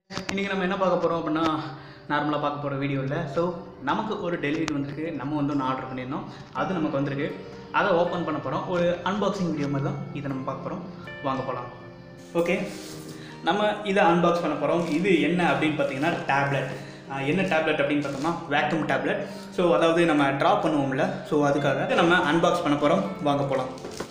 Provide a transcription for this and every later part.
இன்றைக்கி நம்ம என்ன பார்க்க போகிறோம் அப்படின்னா நார்மலாக பார்க்க போகிற வீடியோவில் ஸோ நமக்கு ஒரு டெலிவரி வந்திருக்கு நம்ம வந்து ஒன்று ஆர்டர் பண்ணியிருந்தோம் அது நமக்கு வந்திருக்கு அதை ஓப்பன் பண்ண போகிறோம் ஒரு அன்பாக்சிங் வீடியோ மாதிரி தான் இதை நம்ம பார்க்க போகிறோம் வாங்க போகலாம் ஓகே நம்ம இதை அன்பாக்ஸ் பண்ண போகிறோம் இது என்ன அப்படின்னு பார்த்தீங்கன்னா டேப்லெட் என்ன டேப்லெட் அப்படின்னு பார்த்தோம்னா வேக்யூம் டேப்லெட் ஸோ அதாவது நம்ம ட்ராப் பண்ணுவோம்ல ஸோ அதுக்காக நம்ம அன்பாக்ஸ் பண்ண போகிறோம் வாங்க போகலாம்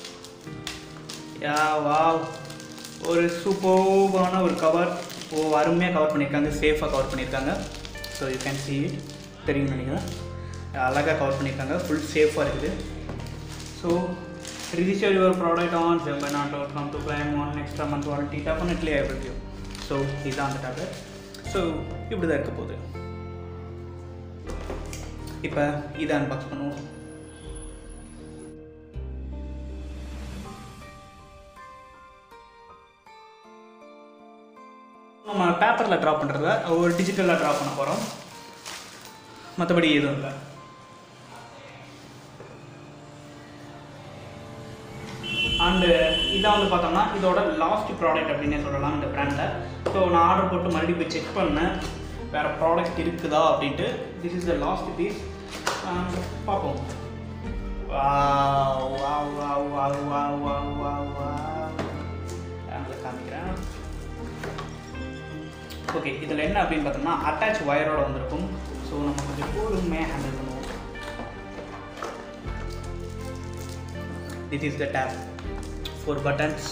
யா வாவ் ஒரு சூப்பர்பான ஒரு கவர் ஓ அருமையாக கவர் பண்ணியிருக்காங்க சேஃபாக கவர் பண்ணியிருக்காங்க so you can see it தெரியும் நினைக்கிறேன் அழகாக கவர் பண்ணியிருக்காங்க ஃபுல் சேஃபாக இருக்குது so register your product on gembana dot com to claim one extra month warranty definitely I will you so இதுதான் அந்த டேப்லெட் ஸோ இப்படி தான் இருக்க போகுது இப்போ இதை அன்பாக்ஸ் பண்ணுவோம் நம்ம பேப்பரில் ட்ரா பண்ணுறத ஒரு டிஜிட்டலில் ட்ரா பண்ண போகிறோம் மற்றபடி எதுவும் இல்லை அண்டு இதான் வந்து பார்த்தோம்னா இதோட லாஸ்ட் ப்ராடக்ட் அப்படின்னே சொல்லலாம் இந்த பிராண்டில் ஸோ நான் ஆர்டர் போட்டு மறுபடியும் போய் செக் பண்ணேன் வேறு ப்ராடக்ட் இருக்குதா அப்படின்ட்டு this is the last piece பார்ப்போம் Wow, wow, wow, wow, wow, wow, wow, wow. அங்கே காமிக்கிறேன் ஓகே இதில் என்ன அப்படின்னு பார்த்தோம்னா அட்டாச் ஒயரோட வந்திருக்கும் ஸோ நம்ம கொஞ்சம் பொறுமையாக ஹேண்டில் பண்ணுவோம் this is the tab four buttons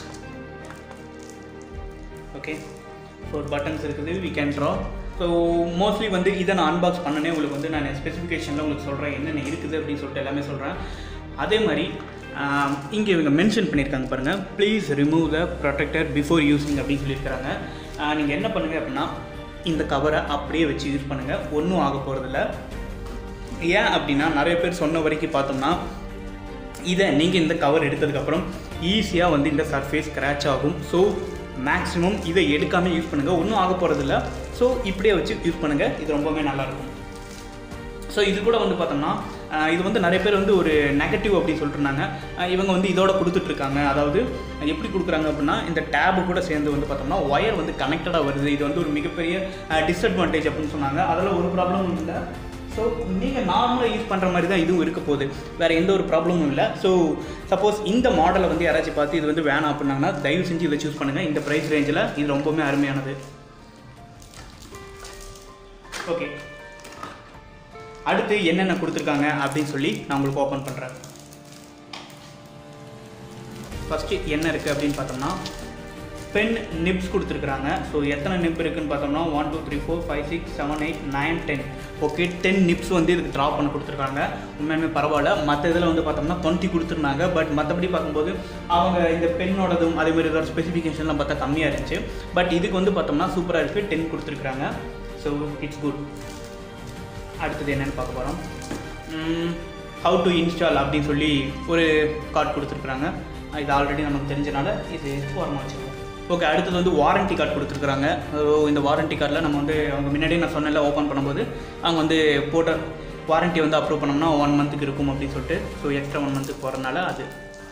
okay four buttons இருக்குது we can draw so mostly வந்து இதை நான் அன்பாக்ஸ் பண்ணனே உங்களுக்கு வந்து நான் ஸ்பெசிஃபிகேஷனில் உங்களுக்கு சொல்கிறேன் என்னென்ன இருக்குது அப்படின்னு சொல்லிட்டு எல்லாமே சொல்கிறேன் அதே மாதிரி இங்கே இவங்க மென்ஷன் பண்ணியிருக்காங்க பாருங்கள் please remove the protector before using அப்படின்னு சொல்லியிருக்காங்க நீங்கள் என்ன பண்ணுங்கள் அப்படின்னா இந்த கவரை அப்படியே வச்சு யூஸ் பண்ணுங்கள் ஒன்றும் ஆக போகிறதில்ல ஏன் அப்படின்னா நிறைய பேர் சொன்ன வரைக்கும் பார்த்தோம்னா இதை நீங்கள் இந்த கவர் எடுத்ததுக்கப்புறம் ஈஸியாக வந்து இந்த சர்ஃபேஸ் ஸ்க்ராட்ச் ஆகும் ஸோ மேக்ஸிமம் இதை எடுக்காமல் யூஸ் பண்ணுங்கள் ஒன்றும் ஆக போகிறதில்ல ஸோ இப்படியே வச்சு யூஸ் பண்ணுங்கள் இது ரொம்பவே நல்லாயிருக்கும் ஸோ இது கூட வந்து பார்த்தோம்னா ஆஹ் இது வந்து நிறைய பேர் வந்து ஒரு நெகட்டிவ் அப்படின்னு சொல்லிட்டு இருந்தாங்க ஆஹ் இவங்க வந்து இதோட கொடுத்துட்ருக்காங்க அதாவது எப்படி கொடுக்குறாங்க அப்படின்னா இந்த டேபு கூட சேர்ந்து வந்து பார்த்தோம்னா ஒயர் வந்து கனெக்டடாக வருது இது வந்து ஒரு மிகப்பெரிய டிஸ்அட்வான்டேஜ் அப்படின்னு சொன்னாங்க அதில் ஒரு ப்ராப்ளமும் இல்லை ஸோ நீங்கள் நார்மலாக யூஸ் பண்ணுற மாதிரி தான் இதுவும் இருக்க போகுது வேறு எந்த ஒரு ப்ராப்ளமும் இல்லை ஸோ சப்போஸ் இந்த மாடலை வந்து யாராச்சும் பார்த்து இது வந்து வேணாம் அப்படின்னாங்கன்னா தயவு செஞ்சு இதை சூஸ் பண்ணுங்கள் இந்த ப்ரைஸ் ரேஞ்சில் இது ரொம்பவுமே அருமையானது ஓகே அடுத்து என்னென்ன கொடுத்துருக்காங்க அப்படின்னு சொல்லி நான் உங்களுக்கு ஓப்பன் பண்ணுறேன் ஃபஸ்ட்டு என்ன இருக்குது அப்படின்னு பார்த்தோம்னா பென் நிப்ஸ் கொடுத்துருக்குறாங்க ஸோ எத்தனை நிப் இருக்குன்னு பார்த்தோம்னா one two three four five six seven eight nine ten okay ten nibs வந்து இதுக்கு ட்ரா பண்ண கொடுத்துருக்காங்க உண்மையுமே பரவாயில்ல மற்ற இதில் வந்து பார்த்தோம்னா டுவெண்ட்டி கொடுத்துருந்தாங்க பட் மற்றபடி பார்க்கும்போது அவங்க இந்த பெண்ணோடதும் அதே மாதிரி இதோட ஸ்பெசிஃபிகேஷன்லாம் பார்த்தா கம்மியாக இருந்துச்சு பட் இதுக்கு வந்து பார்த்தோம்னா சூப்பராக இருக்குது டென் கொடுத்துருக்குறாங்க ஸோ இட்ஸ் குட் அடுத்தது என்னென்னு பார்க்க போகிறோம் ஹவு டு இன்ஸ்டால் அப்படின்னு சொல்லி ஒரு கார்டு கொடுத்துருக்குறாங்க இது ஆல்ரெடி நமக்கு தெரிஞ்சனால இது ஓரமாக வச்சுருக்கோம் ஓகே அடுத்தது வந்து வாரண்டி கார்டு கொடுத்துருக்குறாங்க ஸோ இந்த வாரண்டி கார்டில் நம்ம வந்து அவங்க முன்னாடியே நான் சொன்னேன்ல ஓப்பன் பண்ணும்போது அவங்க வந்து போட்ட வாரண்டி வந்து அப்ரூவ் பண்ணோம்னா ஒன் மந்த்துக்கு இருக்கும் அப்படின்னு சொல்லிட்டு ஸோ எக்ஸ்ட்ரா ஒன் மந்த்துக்கு போகிறனால அது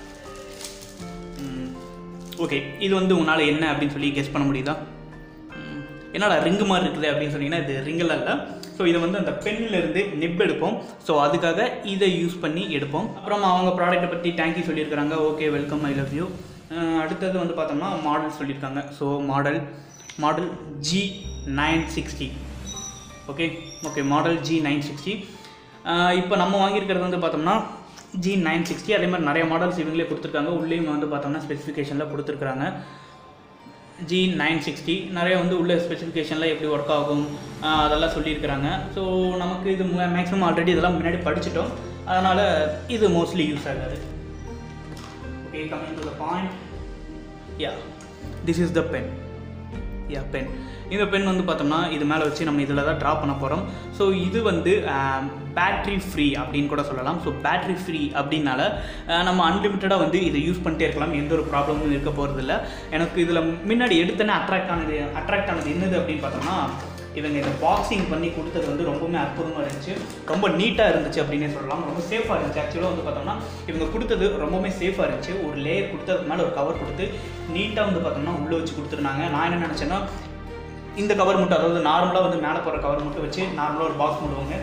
ஓகே இது வந்து உன்னால் என்ன அப்படின்னு சொல்லி கெஸ் பண்ண முடியுதா ம், என்னடா ரிங்கு மாதிரி இருக்குது அப்படின்னு சொன்னீங்கன்னா இது ரிங்கில் இல்லை ஸோ இதை வந்து அந்த பென்னில் இருந்து நிப் எடுப்போம் ஸோ அதுக்காக இதை யூஸ் பண்ணி எடுப்போம் அப்புறம் அவங்க ப்ராடக்ட்டை பற்றி தேங்க்யூ சொல்லியிருக்கிறாங்க okay welcome I love you அடுத்தது வந்து பார்த்தோம்னா மாடல் சொல்லியிருக்காங்க so model model G nine sixty okay okay model G nine sixty இப்போ நம்ம வாங்கியிருக்கிறது வந்து பார்த்தோம்னா ஜி நைன் சிக்ஸ்டி அதே மாதிரி நிறைய மாடல்ஸ் இவங்களே கொடுத்துருக்காங்க உள்ளேயும் வந்து பார்த்தோம்னா ஸ்பெசிஃபிகேஷனில் கொடுத்துருக்குறாங்க ஜி நைன் சிக்ஸ்டி நிறைய வந்து உள்ள ஸ்பெசிஃபிகேஷனில் எப்படி ஒர்க் ஆகும் ஆஹ் அதெல்லாம் சொல்லியிருக்கிறாங்க ஸோ நமக்கு இது மேக்ஸிமம் ஆல்ரெடி இதெல்லாம் முன்னாடி படிச்சிட்டோம் அதனால் இது மோஸ்ட்லி யூஸ் ஆகாது okay coming to the point yeah this is the pen yeah pen இந்த பென் வந்து பார்த்தோம்னா இது மேலே வச்சு நம்ம இதில் தான் ட்ரா பண்ண போகிறோம் ஸோ இது வந்து பேட்ரி ஃப்ரீ அப்படின்னு கூட சொல்லலாம் ஸோ பேட்ரி ஃப்ரீ அப்படின்னால ஆஹ் நம்ம அன்லிமிட்டடாக வந்து இதை யூஸ் பண்ணிட்டே இருக்கலாம் எந்த ஒரு ப்ராப்ளமும் இருக்க போகிறதில்ல எனக்கு இதில் முன்னாடி எடுத்தனே அட்ராக்ட் ஆனது அட்ராக்ட் ஆனது என்னது அப்படின்னு பார்த்தோம்னா இவங்க இதை பாக்ஸிங் பண்ணி கொடுத்தது வந்து ரொம்பவுமே அற்புதமாக இருந்துச்சு ரொம்ப நீட்டாக இருந்துச்சு அப்படின்னே சொல்லலாம் ரொம்ப சேஃபாக இருந்துச்சு ஆக்சுவலாக வந்து பார்த்தோம்னா இவங்க கொடுத்தது ரொம்பவுமே சேஃபாக இருந்துச்சு ஒரு லேயர் கொடுத்து அதுக்கு மேலே ஒரு கவர் கொடுத்து நீட்டாக வந்து பார்த்தோம்னா உள்ளே வச்சு கொடுத்துருந்தாங்க நான் என்ன நினச்சேன்னா இந்த கவர் மட்டும் அதாவது நார்மலாக வந்து மேலே போகிற கவர் மட்டும் வச்சு நார்மலாக ஒரு பாக்ஸ் பண்ணுவாங்க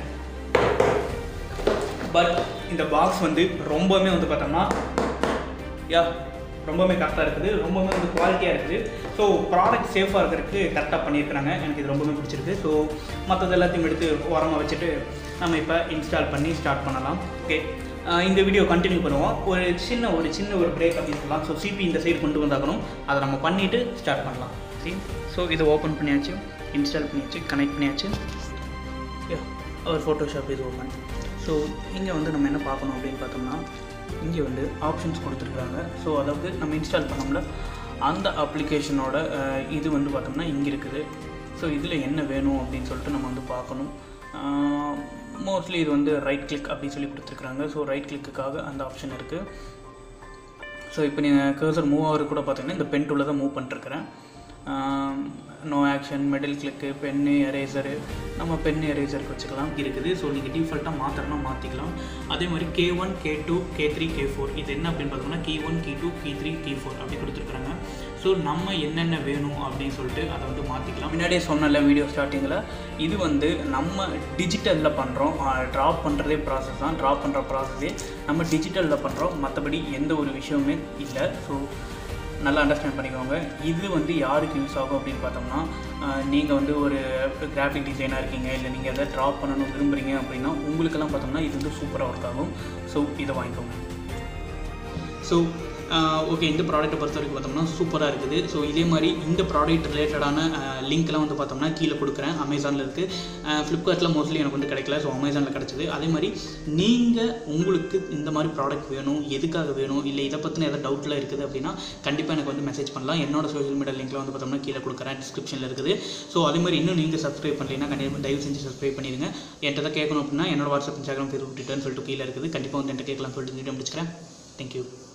பட் இந்த பாக்ஸ் வந்து ரொம்பவுமே வந்து பார்த்தோம்னா யா ரொம்பவுமே கரெக்டாக இருக்குது ரொம்பவுமே வந்து குவாலிட்டியாக இருக்குது ஸோ ப்ராடக்ட் சேஃபாக இருக்கிறதுக்கு கரெக்டாக பண்ணியிருக்கிறாங்க எனக்கு இது ரொம்பவே பிடிச்சிருக்கு ஸோ மற்றது எல்லாத்தையும் எடுத்து ஓரமாக வச்சுட்டு நம்ம இப்போ இன்ஸ்டால் பண்ணி ஸ்டார்ட் பண்ணலாம் ஓகே இந்த வீடியோ கண்டினியூ பண்ணுவோம் ஒரு சின்ன ஒரு சின்ன ஒரு பிரேக் அப்படின்னு சொல்லலாம் ஸோ சிபி இந்த சைடு கொண்டு வந்தாக்கணும் அதை நம்ம பண்ணிவிட்டு ஸ்டார்ட் பண்ணலாம் சரி ஸோ இதை ஓப்பன் பண்ணியாச்சு இன்ஸ்டால் பண்ணியாச்சு கனெக்ட் பண்ணியாச்சு யா அவர் ஃபோட்டோஷாப் இது ஓப்பன் ஸோ இங்கே வந்து நம்ம என்ன பார்க்கணும் அப்படின்னு பார்த்தோம்னா இங்கே வந்து ஆப்ஷன்ஸ் கொடுத்துருக்காங்க ஸோ அதாவது நம்ம இன்ஸ்டால் பண்ணோம்ல அந்த அப்ளிகேஷனோட அஹ், இது வந்து பார்த்தோம்னா இங்கே இருக்குது ஸோ இதில் என்ன வேணும் அப்படின்னு சொல்லிட்டு நம்ம வந்து பார்க்கணும் மோஸ்ட்லி இது வந்து ரைட் கிளிக் அப்படின்னு சொல்லி கொடுத்துருக்குறாங்க ஸோ ரைட் கிளிக்குக்காக அந்த ஆப்ஷன் இருக்குது ஸோ இப்போ நீங்கள் கர்சர் மூவ் ஆகிறது கூட பார்த்தீங்கன்னா இந்த பென் டூலில் தான் மூவ் பண்ணிருக்கிறேன் no action middle click pen eraser நம்ம பென் எரேசருக்கு வச்சுக்கலாம் இருக்குது ஸோ நீங்கள் டிஃபால்ட்டாக மாற்றணும்னா மாற்றிக்கலாம் அதே மாதிரி K one K two K three K four இது என்ன அப்படின்னு பார்த்தோம்னா key one key two key three key four அப்படி கொடுத்துருக்குறாங்க ஸோ நம்ம என்னென்ன வேணும் அப்படின்னு சொல்லிட்டு அதை வந்து மாற்றிக்கலாம் முன்னாடியே சொன்னல வீடியோ ஸ்டார்டிங்கில் இது வந்து நம்ம டிஜிட்டலில் பண்ணுறோம் ட்ராப் பண்ணுறதே ப்ராசஸ் தான் ட்ராப் பண்ணுற ப்ராசஸே நம்ம டிஜிட்டலில் பண்ணுறோம் மற்றபடி எந்த ஒரு விஷயமுமே இல்லை ஸோ நல்லா அண்டர்ஸ்டாண்ட் பண்ணிக்கோங்க இது வந்து யாருக்கு யூஸ் ஆகும் அப்படின்னு பார்த்தோம்னா நீங்கள் வந்து ஒரு கிராஃபிக் டிசைனாக இருக்கீங்க இல்லை நீங்கள் எதாவது ட்ராப் பண்ணணும் விரும்புகிறீங்க அப்படின்னா உங்களுக்கெல்லாம் பார்த்தோம்னா இது வந்து சூப்பராக ஒர்க் ஆகும் ஸோ இதை வாங்கிக்கோங்க ஸோ ஓகே இந்த ப்ராடக்ட்டை பொறுத்த வரைக்கும் பார்த்தோம்னா சூப்பராக இருக்குது ஸோ இதே மாதிரி இந்த ப்ராடக்ட் ரிலேட்டடான லிங்க்லாம் வந்து பார்த்தோம்னா கீழே கொடுக்குறேன் அமேசானில் இருக்குது ஃப்ளிப்கார்ட்டில் மோஸ்ட்லி எனக்கு வந்து கிடைக்கல ஸோ அமேசானில் கிடச்சிது அதே மாதிரி நீங்கள் உங்களுக்கு இந்த மாதிரி ப்ராடக்ட் வேணும் எதுக்காக வேணும் இல்லை இதை பற்றின எதாவது டவுட்டில் இருக்குது அப்படின்னா கண்டிப்பாக எனக்கு வந்து மெசேஜ் பண்ணலாம் என்னோட சோஷியல் மீடியா லிங்க்ல வந்து பார்த்தோம்னா கீழே கொடுக்குறேன் டிஸ்கிரிப்ஷனில் இருக்குது ஸோ அதே மாதிரி இன்னும் நீங்கள் சப்ஸ்கிரைப் பண்ணலைன்னா கண்டிப்பாக தயவு செஞ்சு சப்ஸ்கிரைப் பண்ணிடுங்க என்கிட்ட தான் கேட்கணும் அப்படின்னா என்னோட வாட்ஸ்அப் இன்ஸ்டாகிராம் ஃபேஸ்புக் ட்விட்டர்னு சொல்லிட்டு கீழே இருக்குது கண்டிப்பாக வந்து என்கிட்ட கேட்கலாம் சொல்லிட்டு வீடியோ முடிச்சுக்கிறேன் தேங்க்யூ